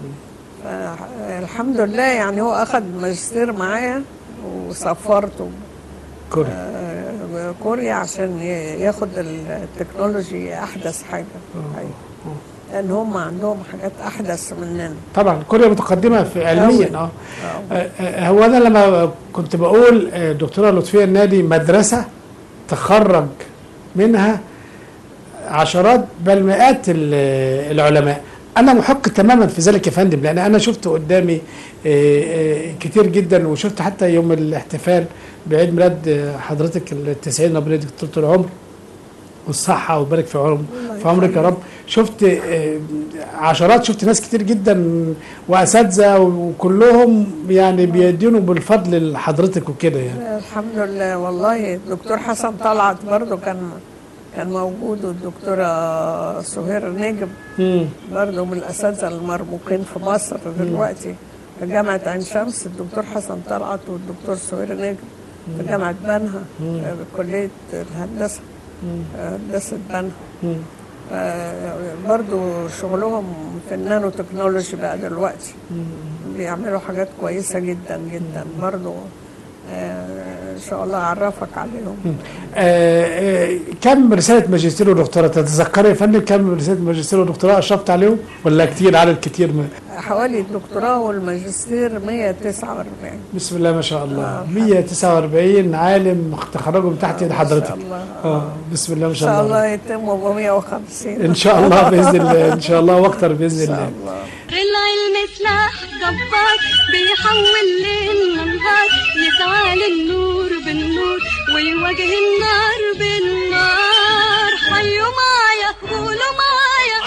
الحمد لله يعني هو اخد ماجستير معايا وسافرته كوريا آه، كوريا عشان ي- ياخد التكنولوجي احدث حاجه أيوة. لان هم عندهم حاجات احدث مننا طبعا كوريا متقدمه في علميا أوي. اه آه، آه، هو انا لما كنت بقول آه، دكتوره لطفيه النادي مدرسه تخرج منها عشرات بل مئات ال- العلماء انا محق تماما في ذلك يا فندم لان انا شفت قدامي آه، آه، كتير جدا وشفت حتى يوم الاحتفال بعيد ميلاد آه، حضرتك التسعين ربنا يديك طول العمر والصحة ويبارك في عمر في عمرك يا رب شفت آه، عشرات شفت ناس كتير جدا واساتذه وكلهم يعني بيدينوا بالفضل لحضرتك وكده يعني الحمد لله والله الدكتور حسن طلعت برضو كان كان موجود والدكتورة سهير نجم مم. برضو من الأساتذة المرموقين في مصر دلوقتي في جامعة عين شمس الدكتور حسن طلعت والدكتور سهير نجم في جامعة بنها آه، كلية الهندسة آه، هندسة بنها مم. آه، برضو شغلهم في النانو تكنولوجي بقى دلوقتي بيعملوا حاجات كويسة جدا جدا برضو آه، ان شاء الله اعرفك عليهم آه، آه، كم رساله ماجستير ودكتوراه تتذكري يا فندم كم رساله ماجستير ودكتوراه اشرفت عليهم ولا كتير عدد كتير من حوالي الدكتوراه والماجستير 149 بسم الله ما شاء الله 149 عالم تخرجوا من تحت يد ما حضرتك شاء الله اه بسم الله ما ان شاء شاء الله الله يتموا ب 150 ان شاء الله باذن الله ان شاء الله واكتر باذن ان شاء الله الله العلم سلاح جبار بيحول ليل نهار يسعى للنور بالنور ويواجه النار بالنار حيوا معايا قولوا معايا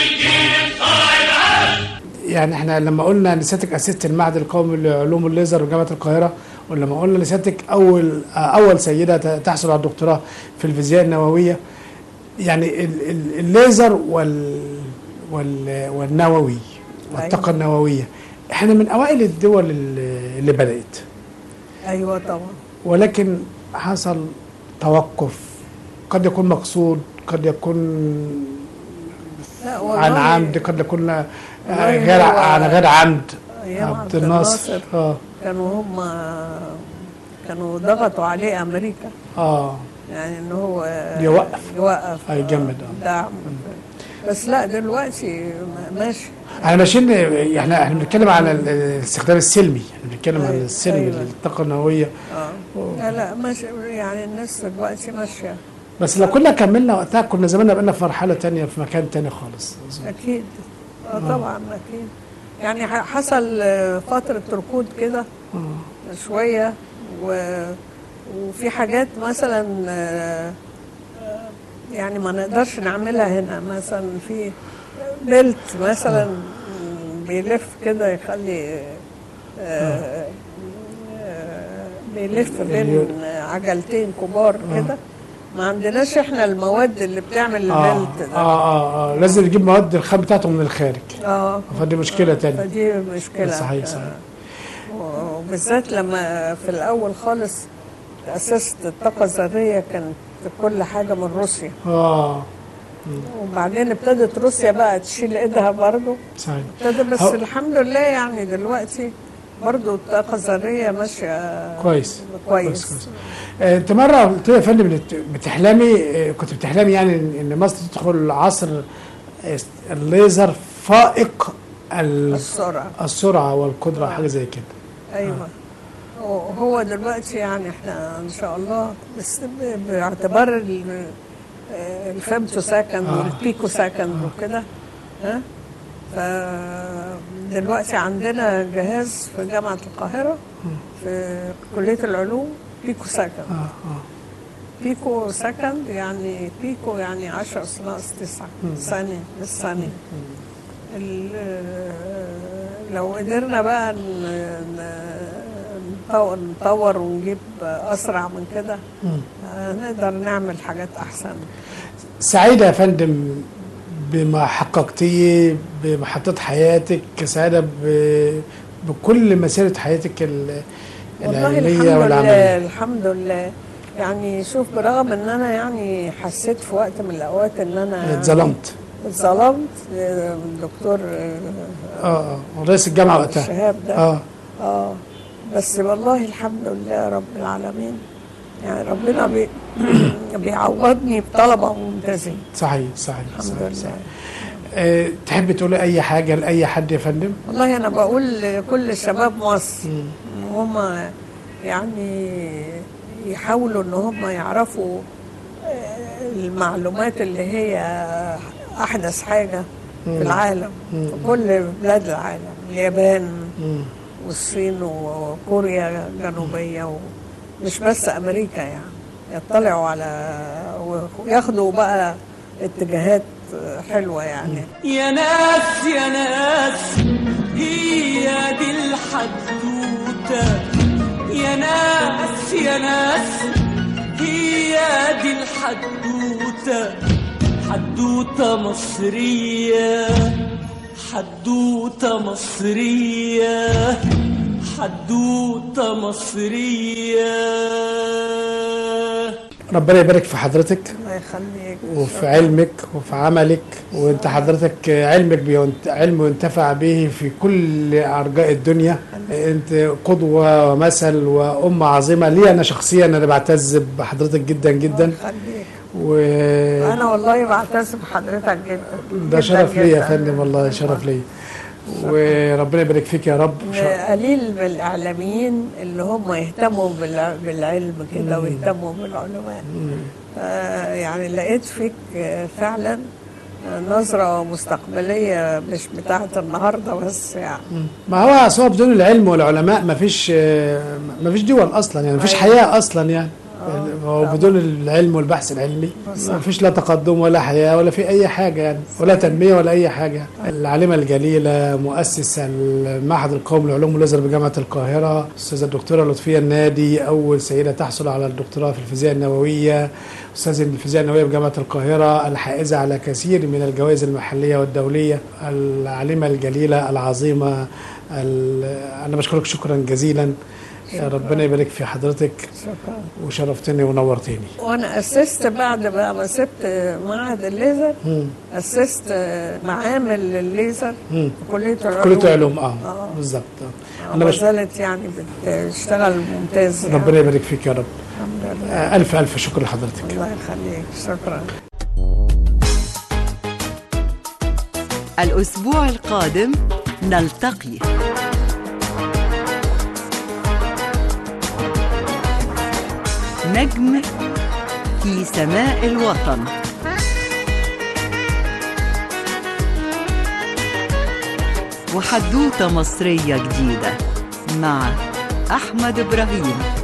يعني احنا لما قلنا ان سيادتك اسست المعهد القومي لعلوم الليزر وجامعه القاهره ولما قلنا ان سيادتك اول اول سيده ت- تحصل على الدكتوراه في الفيزياء النوويه يعني ال- ال- الليزر وال وال والنووي والطاقه النوويه احنا من اوائل الدول اللي اللي بدات ايوه طبعا ولكن حصل توقف قد يكون مقصود قد يكون لا والله عن عمد قد يكون آه، والله غير هو عن غير عمد أيام عبد عبد الناصر الناصر. اه كانوا هم كانوا ضغطوا عليه امريكا اه يعني ان هو يوقف. يوقف هيجمد، آه. دعم بس لا دلوقتي ماشي احنا ماشيين احنا احنا بنتكلم على ال- الاستخدام السلمي احنا بنتكلم عن أيوة، السلمي أيوة. للطاقه النوويه اه لا لا ماشي يعني الناس دلوقتي ماشيه بس لو كنا كملنا وقتها كنا زماننا بقينا في مرحله تانية في مكان تاني خالص اكيد اه طبعا اكيد يعني ح- حصل آه، فتره ركود كده شويه و وفي حاجات مثلا آه، آه، يعني ما نقدرش نعملها هنا مثلا في بيلت مثلا بيلف كده يخلي آه، آه، بيلف بين عجلتين كبار كده ما عندناش احنا المواد اللي بتعمل اه البيلت ده اه اه, آه. لازم نجيب مواد الخام بتاعته من الخارج اه فدي مشكله تانية فدي مشكلة صحيح صحيح وبالذات لما في الأول خالص تأسست الطاقة الذرية كانت كل حاجة من روسيا اه وبعدين ابتدت روسيا بقى تشيل ايدها برضه صحيح ابتدى بس هو- الحمد لله يعني دلوقتي برضه الطاقة الذرية ماشية كويس كويس كويس آه، انت مره قلت لي يا فندم بت- بتحلمي آه، كنت بتحلمي يعني ان إن مصر تدخل عصر آه، الليزر فائق ال- السرعه السرعه والقدره حاجه زي كده ايوه هو هو دلوقتي يعني احنا ان شاء الله بس ب- باعتبار ال- آه، الفيمتو سكند والبيكو سكند وكده ها فدلوقتي عندنا جهاز في جامعة القاهرة في كلية العلوم بيكو سكند اه اه بيكو سكند يعني بيكو يعني 10 أس ناقص 9 ثانية بالثانية ال- آه، لو قدرنا بقى ن- ن- نطور, نطور ونجيب أسرع من كده هنقدر نعمل حاجات أحسن سعيده يا فندم بما حققتيه بمحطات حياتك سعيده ب- بكل مسيره حياتك ال- والله الحمد العلميه لله والعمليه الحمد لله يعني شوف برغم ان انا يعني حسيت في وقت من الاوقات ان انا اتظلمت اتظلمت آه، الدكتور آه، اه اه رئيس الجامعه وقتها الشهاب ده اه اه بس والله الحمد لله رب العالمين يعني ربنا بي بيعوضني بطلبه ممتازين صحيح صحيح الحمد صحيح, لله صحيح. أه تحب تقولي اي حاجه لاي حد يا فندم والله انا بقول لكل شباب مصر ان هم يعني يحاولوا ان هم يعرفوا آه، المعلومات اللي هي احدث حاجه في العالم في كل بلاد العالم اليابان والصين وكوريا الجنوبيه ومش بس امريكا يعني يطلعوا على وياخدوا بقى اتجاهات حلوه يعني يا ناس يا ناس هي دي الحدوتة يا ناس يا ناس هي دي الحدوتة حدوتة مصرية حدوتة مصرية حدوتة مصرية ربنا يبارك في حضرتك الله يخليك وفي علمك وفي عملك وانت حضرتك علمك بينت... علم ينتفع به في كل ارجاء الدنيا انت قدوه ومثل وام عظيمه لي انا شخصيا انا بعتز بحضرتك جدا جدا خليك و انا والله بعتز بحضرتك جدا ده جداً شرف لي يا جداً. فندم والله شرف لي وربنا يبارك فيك يا رب إن قليل من الاعلاميين اللي هم يهتموا بالع- بالعلم كده ويهتموا بالعلماء آه، يعني لقيت فيك آه، فعلا آه، نظرة مستقبلية مش بتاعت النهاردة بس يعني ما هو أصل هو بدون العلم والعلماء ما فيش ما فيش دول اصلا يعني ما فيش أيوة. حياه اصلا يعني هو بدون العلم والبحث العلمي ما فيش لا تقدم ولا حياه ولا في اي حاجه يعني ولا تنميه ولا اي حاجه العالمه الجليله مؤسسه المعهد القومي للعلوم والازهر بجامعه القاهره استاذه الدكتوره لطفيه النادي اول سيده تحصل على الدكتوراه في الفيزياء النوويه استاذ الفيزياء النوويه بجامعه القاهره الحائزه على كثير من الجوائز المحليه والدوليه العالمه الجليله العظيمه ال- انا بشكرك شكرا جزيلا يا ربنا يبارك في حضرتك شكرا وشرفتني ونورتني وانا اسست بعد بقى ما سبت معهد الليزر اسست معامل للليزر في كليه العلوم كلية علوم اه آه. بالظبط آه. انا انا بش... زالت يعني بتشتغل ممتاز يعني. ربنا يبارك فيك يا رب الحمد لله آه، الف الف شكر لحضرتك الله يخليك شكرا الأسبوع القادم نلتقي نجم في سماء الوطن وحدوتة مصرية جديدة مع أحمد إبراهيم